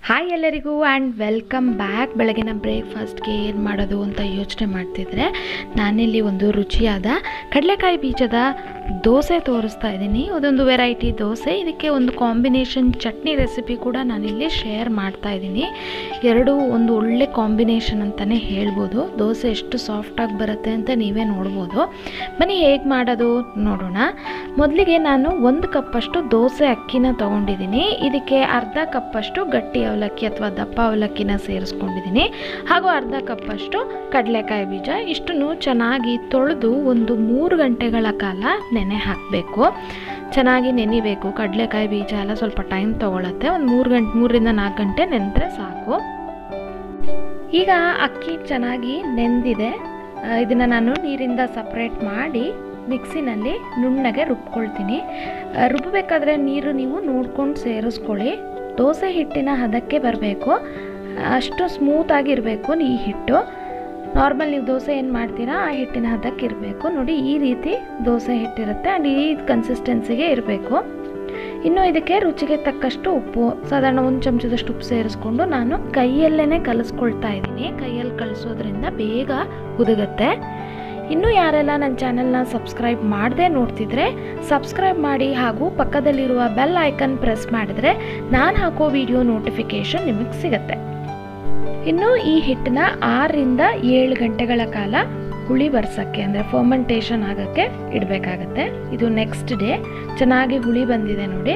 hi ಎಲ್ಲರಿಗೂ and welcome back ಬೆಳಗಿನ ಬ್ರೇಕ್ಫಾಸ್ಟ್ಗೆ ಏನು ಮಾಡೋದು ಅಂತ ಯೋಚನೆ ಮಾಡ್ತಿದ್ರೆ ನಾನಿಲ್ಲಿ ಒಂದು ರುಚಿಯಾದ ಕಡಲೆಕಾಯಿ ಬೀಜದ ದೋಸೆ ತೋರಿಸ್ತಾ ಇದ್ದೀನಿ ಅದೊಂದು ವೆರೈಟಿ ದೋಸೆ ಇದಕ್ಕೆ ಒಂದು ಕಾಂಬಿನೇಷನ್ ಚಟ್ನಿ ರೆಸಿಪಿ ಕೂಡ ನಾನಿಲ್ಲಿ ಶೇರ್ ಮಾಡ್ತಾ ಇದ್ದೀನಿ ಎರಡು ಒಂದು ಒಳ್ಳೆ ಕಾಂಬಿನೇಷನ್ ಅಂತಲೇ ಹೇಳ್ಬೋದು ದೋಸೆ ಎಷ್ಟು ಸಾಫ್ಟಾಗಿ ಬರುತ್ತೆ ಅಂತ ನೀವೇ ನೋಡ್ಬೋದು ಬನ್ನಿ ಹೇಗೆ ಮಾಡೋದು ನೋಡೋಣ ಮೊದಲಿಗೆ ನಾನು ಒಂದು ಕಪ್ಪಷ್ಟು ದೋಸೆ ಅಕ್ಕಿನ ತೊಗೊಂಡಿದ್ದೀನಿ ಇದಕ್ಕೆ ಅರ್ಧ ಕಪ್ಪಷ್ಟು ಗಟ್ಟಿ ಅವಲಕ್ಕಿ ಅಥವಾ ದಪ್ಪ ಅವಲಕ್ಕಿನ ಸೇರಿಸ್ಕೊಂಡಿದ್ದೀನಿ ಹಾಗೂ ಅರ್ಧ ಕಪ್ಪಷ್ಟು ಕಡಲೆಕಾಯಿ ಬೀಜ ಇಷ್ಟನ್ನು ಚೆನ್ನಾಗಿ ತೊಳೆದು ಒಂದು ಮೂರು ಗಂಟೆಗಳ ಕಾಲ ನೆನೆ ಹಾಕಬೇಕು ಚೆನ್ನಾಗಿ ನೆನಿಬೇಕು ಕಡಲೆಕಾಯಿ ಬೀಜ ಎಲ್ಲ ಸ್ವಲ್ಪ ಟೈಮ್ ತೊಗೊಳತ್ತೆ ಒಂದು ಮೂರು ಗಂಟೆ ಮೂರರಿಂದ ನಾಲ್ಕು ಗಂಟೆ ನೆನೆದ್ರೆ ಸಾಕು ಈಗ ಅಕ್ಕಿ ಚೆನ್ನಾಗಿ ನೆಂದಿದೆ ಇದನ್ನು ನಾನು ನೀರಿಂದ ಸಪ್ರೇಟ್ ಮಾಡಿ ಮಿಕ್ಸಿನಲ್ಲಿ ನುಣ್ಣಗೆ ರುಬ್ಕೊಳ್ತೀನಿ ಆ, ರುಬ್ಬಬೇಕಾದ್ರೆ ನೀರು ನೀವು ನೋಡ್ಕೊಂಡು ಸೇರಿಸ್ಕೊಳ್ಳಿ ದೋಸೆ ಹಿಟ್ಟಿನ ಹದಕ್ಕೆ ಬರಬೇಕು ಅಷ್ಟು ಸ್ಮೂತಾಗಿ ಇರಬೇಕು ಈ ಹಿಟ್ಟು ನಾರ್ಮಲ್ ನೀವು ದೋಸೆ ಏನು ಮಾಡ್ತೀರಾ ಆ ಹಿಟ್ಟಿನ ಹದಕ್ಕೆ ಇರಬೇಕು ನೋಡಿ ಈ ರೀತಿ ದೋಸೆ ಹಿಟ್ಟಿರುತ್ತೆ ಆ್ಯಂಡ್ ಈ ಕನ್ಸಿಸ್ಟೆನ್ಸಿಗೆ ಇರಬೇಕು ಇನ್ನು ಇದಕ್ಕೆ ರುಚಿಗೆ ತಕ್ಕಷ್ಟು ಉಪ್ಪು ಸಾಧಾರಣ ಒಂದು ಚಮಚದಷ್ಟು ಉಪ್ಪು ಸೇರಿಸ್ಕೊಂಡು ನಾನು ಕೈಯಲ್ಲೇ ಕಲಿಸ್ಕೊಳ್ತಾ ಇದ್ದೀನಿ ಕೈಯಲ್ಲಿ ಕಲಿಸೋದ್ರಿಂದ ಬೇಗ ಹುದುಗತ್ತೆ ಇನ್ನು ಯಾರೆಲ್ಲ ನನ್ನ ಚಾನೆಲ್ನ ಸಬ್ಸ್ಕ್ರೈಬ್ ಮಾಡದೆ ನೋಡ್ತಿದ್ರೆ ಸಬ್ಸ್ಕ್ರೈಬ್ ಮಾಡಿ ಹಾಗೂ ಪಕ್ಕದಲ್ಲಿರುವ ಬೆಲ್ ಐಕನ್ ಪ್ರೆಸ್ ಮಾಡಿದ್ರೆ ನಾನು ಹಾಕೋ ವಿಡಿಯೋ ನೋಟಿಫಿಕೇಶನ್ ನಿಮಗೆ ಸಿಗತ್ತೆ ಇನ್ನು ಈ ಹಿಟ್ಟನ್ನ ಆರರಿಂದ ಏಳು ಗಂಟೆಗಳ ಕಾಲ ಹುಳಿ ಬರ್ಸೋಕ್ಕೆ ಅಂದರೆ ಫರ್ಮೆಂಟೇಷನ್ ಆಗೋಕ್ಕೆ ಇಡಬೇಕಾಗತ್ತೆ ಇದು ನೆಕ್ಸ್ಟ್ ಡೇ ಚೆನ್ನಾಗಿ ಹುಳಿ ಬಂದಿದೆ ನೋಡಿ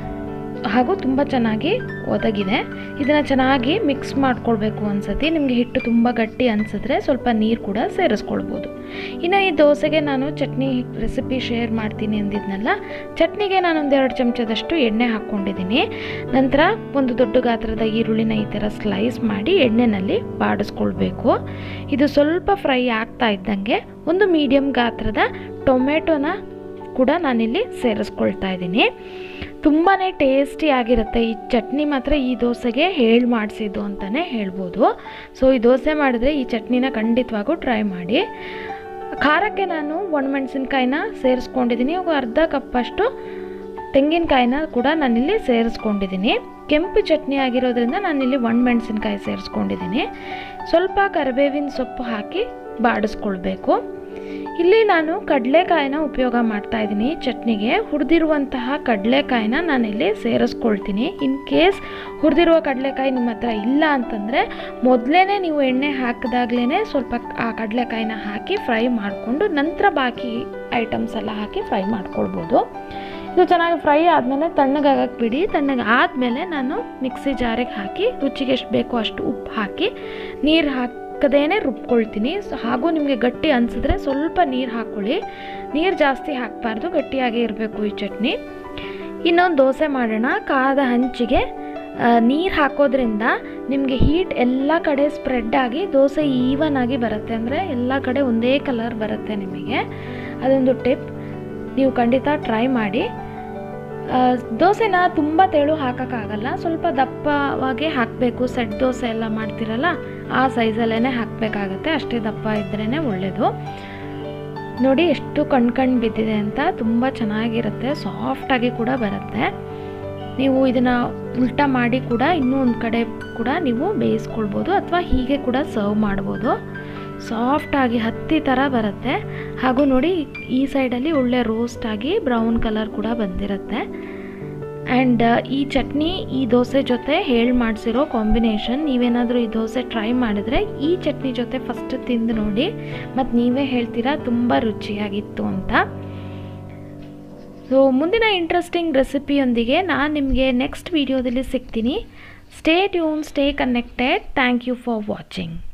ಹಾಗೂ ತುಂಬ ಚೆನ್ನಾಗಿ ಒದಗಿದೆ ಇದನ್ನು ಚೆನ್ನಾಗಿ ಮಿಕ್ಸ್ ಮಾಡ್ಕೊಳ್ಬೇಕು ಅನ್ಸತಿ ನಿಮಗೆ ಹಿಟ್ಟು ತುಂಬ ಗಟ್ಟಿ ಅನಿಸಿದ್ರೆ ಸ್ವಲ್ಪ ನೀರು ಕೂಡ ಸೇರಿಸ್ಕೊಳ್ಬೋದು ಇನ್ನು ಈ ದೋಸೆಗೆ ನಾನು ಚಟ್ನಿ ರೆಸಿಪಿ ಶೇರ್ ಮಾಡ್ತೀನಿ ಅಂದಿದ್ನಲ್ಲ ಚಟ್ನಿಗೆ ನಾನು ಒಂದೆರಡು ಚಮಚದಷ್ಟು ಎಣ್ಣೆ ಹಾಕ್ಕೊಂಡಿದ್ದೀನಿ ನಂತರ ಒಂದು ದೊಡ್ಡ ಗಾತ್ರದ ಈರುಳ್ಳಿನ ಈ ಥರ ಸ್ಲೈಸ್ ಮಾಡಿ ಎಣ್ಣೆನಲ್ಲಿ ಬಾಡಿಸ್ಕೊಳ್ಬೇಕು ಇದು ಸ್ವಲ್ಪ ಫ್ರೈ ಆಗ್ತಾ ಇದ್ದಂಗೆ ಒಂದು ಮೀಡಿಯಮ್ ಗಾತ್ರದ ಟೊಮೆಟೊನ ಕೂಡ ನಾನಿಲ್ಲಿ ಸೇರಿಸ್ಕೊಳ್ತಾ ಇದ್ದೀನಿ ತುಂಬಾ ಟೇಸ್ಟಿ ಆಗಿರುತ್ತೆ ಈ ಚಟ್ನಿ ಮಾತ್ರ ಈ ದೋಸೆಗೆ ಹೇಳಿ ಮಾಡಿಸಿದ್ದು ಅಂತಲೇ ಹೇಳ್ಬೋದು ಸೊ ಈ ದೋಸೆ ಮಾಡಿದ್ರೆ ಈ ಚಟ್ನಿನ ಖಂಡಿತವಾಗೂ ಟ್ರೈ ಮಾಡಿ ಖಾರಕ್ಕೆ ನಾನು ಒಣಮೆಣಸಿನ್ಕಾಯಿನ ಸೇರಿಸ್ಕೊಂಡಿದ್ದೀನಿ ಇವಾಗ ಅರ್ಧ ಕಪ್ಪಷ್ಟು ತೆಂಗಿನಕಾಯಿನ ಕೂಡ ನಾನಿಲ್ಲಿ ಸೇರಿಸ್ಕೊಂಡಿದ್ದೀನಿ ಕೆಂಪು ಚಟ್ನಿ ಆಗಿರೋದ್ರಿಂದ ನಾನಿಲ್ಲಿ ಒಣಮೆಣಸಿನ್ಕಾಯಿ ಸೇರಿಸ್ಕೊಂಡಿದ್ದೀನಿ ಸ್ವಲ್ಪ ಕರಿಬೇವಿನ ಸೊಪ್ಪು ಹಾಕಿ ಬಾಡಿಸ್ಕೊಳ್ಬೇಕು ಇಲ್ಲಿ ನಾನು ಕಡಲೆಕಾಯಿನ ಉಪಯೋಗ ಮಾಡ್ತಾ ಇದ್ದೀನಿ ಚಟ್ನಿಗೆ ಹುರಿದಿರುವಂತಹ ಕಡಲೆಕಾಯಿನ ನಾನಿಲ್ಲಿ ಸೇರಿಸ್ಕೊಳ್ತೀನಿ ಇನ್ ಕೇಸ್ ಹುರಿದಿರುವ ಕಡಲೆಕಾಯಿ ನಿಮ್ಮ ಹತ್ರ ಇಲ್ಲ ಅಂತಂದರೆ ಮೊದಲೇ ನೀವು ಎಣ್ಣೆ ಹಾಕಿದಾಗ್ಲೇ ಸ್ವಲ್ಪ ಆ ಕಡಲೆಕಾಯಿನ ಹಾಕಿ ಫ್ರೈ ಮಾಡಿಕೊಂಡು ನಂತರ ಬಾಕಿ ಐಟಮ್ಸ್ ಎಲ್ಲ ಹಾಕಿ ಫ್ರೈ ಮಾಡ್ಕೊಳ್ಬೋದು ಇದು ಚೆನ್ನಾಗಿ ಫ್ರೈ ಆದಮೇಲೆ ತಣ್ಣಗಾಗಕ್ಕೆ ಬಿಡಿ ತಣ್ಣಗೆ ಆದಮೇಲೆ ನಾನು ಮಿಕ್ಸಿ ಜಾರಿಗೆ ಹಾಕಿ ರುಚಿಗೆ ಎಷ್ಟು ಬೇಕೋ ಅಷ್ಟು ಉಪ್ಪು ಹಾಕಿ ನೀರು ಹಾಕದೇನೆ ರುಬ್ಕೊಳ್ತೀನಿ ಸೊ ಹಾಗೂ ನಿಮಗೆ ಗಟ್ಟಿ ಅನಿಸಿದ್ರೆ ಸ್ವಲ್ಪ ನೀರು ಹಾಕ್ಕೊಳ್ಳಿ ನೀರು ಜಾಸ್ತಿ ಹಾಕಬಾರ್ದು ಗಟ್ಟಿಯಾಗೇ ಇರಬೇಕು ಈ ಚಟ್ನಿ ಇನ್ನೊಂದು ದೋಸೆ ಮಾಡೋಣ ಕಾದ ಹಂಚಿಗೆ ನೀರು ಹಾಕೋದ್ರಿಂದ ನಿಮಗೆ ಹೀಟ್ ಎಲ್ಲ ಕಡೆ ಸ್ಪ್ರೆಡ್ ಆಗಿ ದೋಸೆ ಈವನ್ ಆಗಿ ಬರುತ್ತೆ ಅಂದರೆ ಎಲ್ಲ ಕಡೆ ಒಂದೇ ಕಲರ್ ಬರುತ್ತೆ ನಿಮಗೆ ಅದೊಂದು ಟಿಪ್ ನೀವು ಖಂಡಿತ ಟ್ರೈ ಮಾಡಿ ಆ, ದೋಸೆನ ತುಂಬ ತೆಳು ಹಾಕೋಕ್ಕಾಗಲ್ಲ ಸ್ವಲ್ಪ ದಪ್ಪವಾಗಿ ಹಾಕಬೇಕು ಸೆಟ್ ದೋಸೆ ಎಲ್ಲ ಮಾಡ್ತಿರಲ್ಲ ಆ ಸೈಜಲ್ಲೇ ಹಾಕಬೇಕಾಗತ್ತೆ ಅಷ್ಟೇ ದಪ್ಪ ಇದ್ರೇ ಒಳ್ಳೆಯದು ನೋಡಿ ಎಷ್ಟು ಕಣ್ ಕಣ್ ಬಿದ್ದಿದೆ ಅಂತ ತುಂಬ ಚೆನ್ನಾಗಿರುತ್ತೆ ಸಾಫ್ಟಾಗಿ ಕೂಡ ಬರುತ್ತೆ ನೀವು ಇದನ್ನು ಉಲ್ಟಾ ಮಾಡಿ ಕೂಡ ಇನ್ನೂ ಒಂದು ಕಡೆ ಕೂಡ ನೀವು ಬೇಯಿಸ್ಕೊಳ್ಬೋದು ಅಥವಾ ಹೀಗೆ ಕೂಡ ಸರ್ವ್ ಮಾಡ್ಬೋದು ಸಾಫ್ಟಾಗಿ ಹತ್ತಿ ಥರ ಬರುತ್ತೆ ಹಾಗೂ ನೋಡಿ ಈ ಸೈಡಲ್ಲಿ ಒಳ್ಳೆ ರೋಸ್ಟ್ ಆಗಿ ಬ್ರೌನ್ ಕಲರ್ ಕೂಡ ಬಂದಿರುತ್ತೆ ಆ್ಯಂಡ್ ಈ ಚಟ್ನಿ ಈ ದೋಸೆ ಜೊತೆ ಹೇಳಿ ಮಾಡಿಸಿರೋ ಕಾಂಬಿನೇಷನ್ ನೀವೇನಾದರೂ ಈ ದೋಸೆ ಟ್ರೈ ಮಾಡಿದರೆ ಈ ಚಟ್ನಿ ಜೊತೆ ಫಸ್ಟ್ ತಿಂದು ನೋಡಿ ಮತ್ತು ನೀವೇ ಹೇಳ್ತೀರಾ ತುಂಬ ರುಚಿಯಾಗಿತ್ತು ಅಂತ ಸೊ ಮುಂದಿನ ಇಂಟ್ರೆಸ್ಟಿಂಗ್ ರೆಸಿಪಿಯೊಂದಿಗೆ ನಾನು ನಿಮಗೆ ನೆಕ್ಸ್ಟ್ ವೀಡಿಯೋದಲ್ಲಿ ಸಿಗ್ತೀನಿ stay tune stay connected thank you for watching